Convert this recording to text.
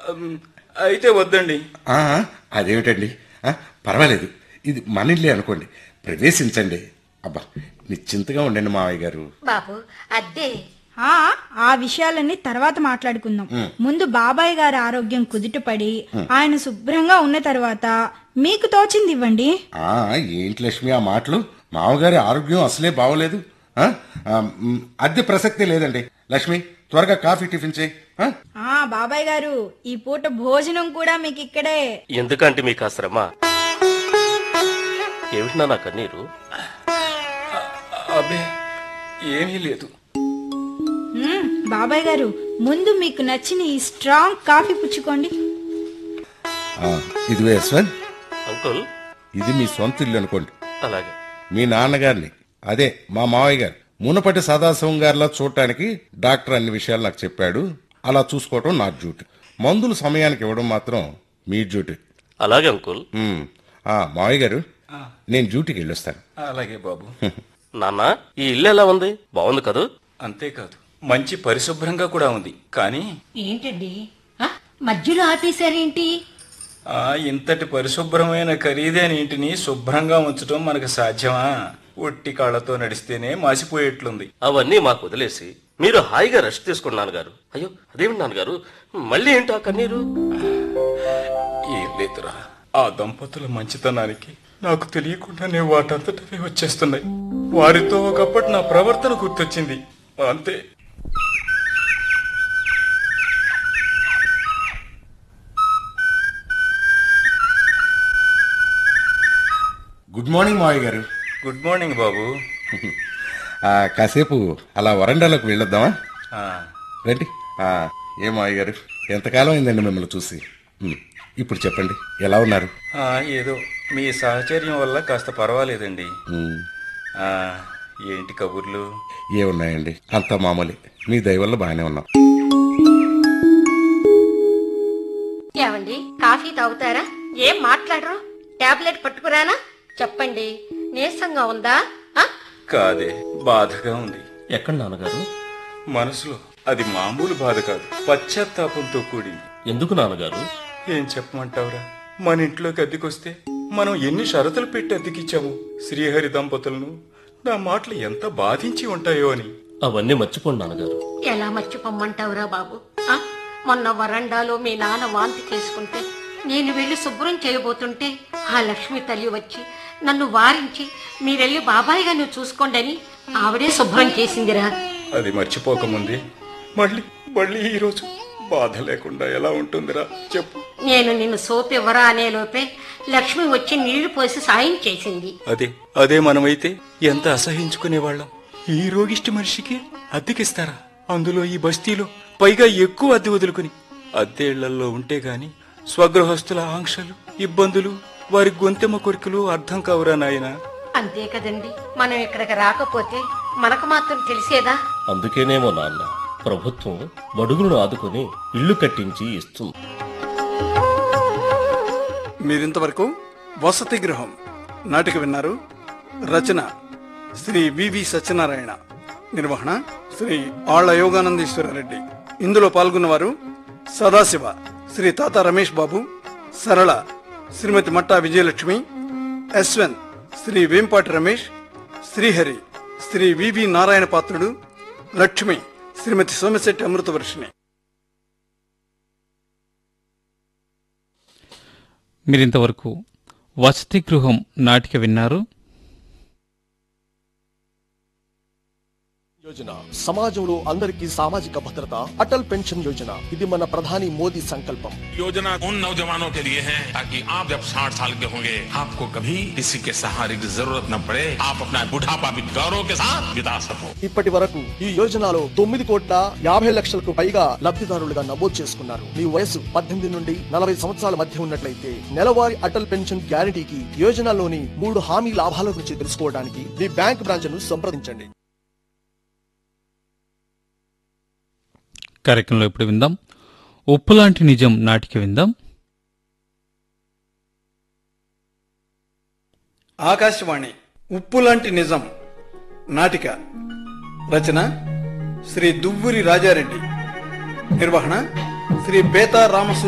ఉమ్, అయితే వద్దండి ఆ, అదేమిటండి ఆ, పర్వాలేదు ఇది మన ఇల్లే అనుకోండి ప్రవేశించండి అబ్బా నిశ్చింతగా ఉండండి మావయ్య గారు బాబు అద్దే ఆ ఆ విషయాలన్నీ తర్వాత మాట్లాడుకుందాం ముందు బాబాయ్ గారి ఆరోగ్యం కుదుటపడి ఆయన శుభ్రంగా ఉన్న తర్వాత మీకు తోచింది ఇవ్వండి ఆ ఏంటి లక్ష్మి ఆ మాటలు మామగారి ఆరోగ్యం అసలే బాగోలేదు ఆ? ఆ, మ్, అద్దె ప్రసక్తే లేదండి లక్ష్మి త్వరగా కాఫీ టిఫిన్ చేయి ఆ? ఆ బాబాయ్ గారు ఈ పూట భోజనం కూడా మీకు ఇక్కడే ఎందుకంటే మీకు ఆ శ్రమ ఏమిటి నా కన్నీరు అబ్బే ఏమీ లేదు మ్మ్, బాబాయ్ గారు ముందు మీకు నచ్చిన ఈ స్ట్రాంగ్ కాఫీ పుచ్చుకోండి ఆ, ఇదిగో యశ్వంత్ అంకుల్ ఇది మీ సొంత ఇల్లు అనుకోండి అలాగే మీ నాన్నగారిని అదే మా మావయ్య గారు మునపటి సదాశివం గారిలా చూడటానికి డాక్టర్ అన్ని విషయాలు నాకు చెప్పాడు అలా చూసుకోవటం నా డ్యూటీ మందులు సమయానికి ఇవ్వడం మాత్రం మీ డ్యూటీ అలాగే అంకుల్ ఉమ్, ఆ మావయ్య గారు నేను డ్యూటీకి వెళ్ళొస్తాను అలాగే బాబు నాన్న ఈ ఇల్లు ఎలా ఉంది బాగుంది కదూ అంతేకాదు మంచి పరిశుభ్రంగా కూడా ఉంది కానీ ఏంటండి ఆ, మధ్యలో ఆపేశారేంటి ఆ ఇంతటి పరిశుభ్రమైన ఖరీదైన ఇంటిని శుభ్రంగా ఉంచడం మనకు సాధ్యమా ఒట్టి కాళ్లతో నడిస్తేనే మాసిపోయేట్లుంది అవన్నీ మాకు వదిలేసి మీరు హాయిగా రెస్ట్ తీసుకోండి నాన్నగారు అయ్యో అదేమిటి నాన్నగారు మళ్ళీ ఏంటి ఆ కన్నీరు ఏం లేదురా ఆ దంపతుల మంచితనానికి నాకు తెలియకుండానే వాటంతటవే వచ్చేస్తున్నాయి వారితో ఒకప్పటి నా ప్రవర్తన గుర్తొచ్చింది అంతే గుడ్ మార్నింగ్ మావయ్య గారు గుడ్ మార్నింగ్ బాబు ఆ, కాసేపు అలా వరండాలోకి వెళ్ళొద్దామా ఆ, రండి ఆ, ఏ మావయ్య గారు ఎంతకాలం అయిందండి మిమ్మల్ని చూసి ఉమ్, ఇప్పుడు చెప్పండి ఎలా ఉన్నారు ఆ, ఏదో మీ సహచర్యం వల్ల కాస్త పర్వాలేదండి ఉమ్, ఆ, ఏంటి కబుర్లు ఏమున్నాయండి అంతా మామూలే మీ దయ వల్ల బాగానే ఉన్నాం ఏమండి కాఫీ తాగుతారా ఏం మాట్లాడరు టాబ్లెట్ పట్టుకురానా చెప్పండి నీరసంగా ఉందా ఆ? కాదే బాధగా ఉంది ఎక్కడ నాన్నగారు మనసులో అది మామూలు బాధ కాదు పశ్చాత్తాపంతో కూడింది ఎందుకు నాన్నగారు ఏం చెప్పమంటావురా మన ఇంట్లోకి అద్దెకొస్తే మనం ఎన్ని షరతులు పెట్టి అద్దెకిచ్చాము శ్రీహరి దంపతులను నా మాటలు ఎంత బాధించి ఉంటాయో అని అవన్నీ మర్చిపోండి నాన్నగారు ఎలా మర్చిపోమ్మంటావురా బాబు ఆ? మొన్న వరండాలో మీ నాన్న వాంతి చేసుకుంటే నేను వెళ్ళి శుభ్రం చేయబోతుంటే ఆ లక్ష్మి తల్లి వచ్చి నన్ను వారించి మీరెళ్ళి బాబాయ్ గారిని చూసుకోండి అని ఆవిడే శుభ్రం చేసిందిరా అది మర్చిపోకముందే మళ్ళీ మళ్ళీ ఈరోజు బాధ లేకుండా ఎలా ఉంటుందిరా చెప్పు నేను నిన్ను సోప్ ఇవ్వరా అనే లోపే లక్ష్మి వచ్చి నీళ్లు పోసి సాయం చేసింది అదే అదే మనమైతే ఎంత అసహించుకునేవాళ్ళం ఈ రోగిష్టి మనిషికి అద్దెకిస్తారా అందులో ఈ బస్తీలో పైగా ఎక్కువ అద్దె వదులుకుని అద్దె ఇళ్లలో ఉంటే గాని స్వగృహస్థుల ఆంక్షలు ఇబ్బందులు వారి గొంతెమ్మ కొరికలు అర్థం కావురా నాయనా అంతే కదండి మనం ఇక్కడికి రాకపోతే మనకు మాత్రం తెలిసేదా అందుకేనేమో నాన్న ప్రభుత్వం బడుగులను ఆదుకొని ఇల్లు కట్టించి ఇస్తుంది మీరింతవరకు వసతి గృహం నాటిక విన్నారు రచన శ్రీ వివి సత్యనారాయణ నిర్వహణ శ్రీ ఆళ్ల యోగానందీశ్వరరెడ్డి ఇందులో పాల్గొన్నవారు సదాశివ శ్రీ తాత రమేష్ బాబు సరళ శ్రీమతి మట్టా విజయలక్ష్మి యశ్వన్ శ్రీ వేంపాటి రమేష్ శ్రీహరి శ్రీ వివి నారాయణ పాత్రుడు లక్ష్మి శ్రీమతి సోమశెట్టి అమృతవర్షిణి మీరింతవరకు వసతి గృహం నాటిక విన్నారు యోజన సమాజంలో అందరికీ సామాజిక భద్రత అటల్ పెన్షన్ యోజన ఇది మన ప్రధాని మోదీ సంకల్పం योजना उन नौजवानों के लिए है ताकि आप जब 60 साल के होंगे आपको कभी किसी के सहारे की जरूरत न पड़े आप अपना बुढ़ापा भी गौरव के साथ बिता सको ఇప్పటి వరకు ఈ యోజనలో తొమ్మిది కోట్ల యాభై లక్షలకు పైగా లబ్ధిదారులుగా నమోదు చేసుకున్నారు మీ వయసు పద్దెనిమిది నుండి నలభై సంవత్సరాల మధ్య ఉన్నట్లయితే నెలవారీ అటల్ పెన్షన్ గ్యారంటీకి యోజనలోని మూడు హామీ లాభాల గురించి తెలుసుకోవడానికి మీ బ్యాంక్ బ్రాంచ్ ను సంప్రదించండి కార్యక్రమంలో ఇప్పుడు విందాం ఉప్పులాంటి నిజం నాటిక విందాం ఆకాశవాణి ఉప్పులాంటి నిజం నాటిక రచన శ్రీ దువ్వూరి రాజారెడ్డి నిర్వహణ శ్రీ బేతా రామసు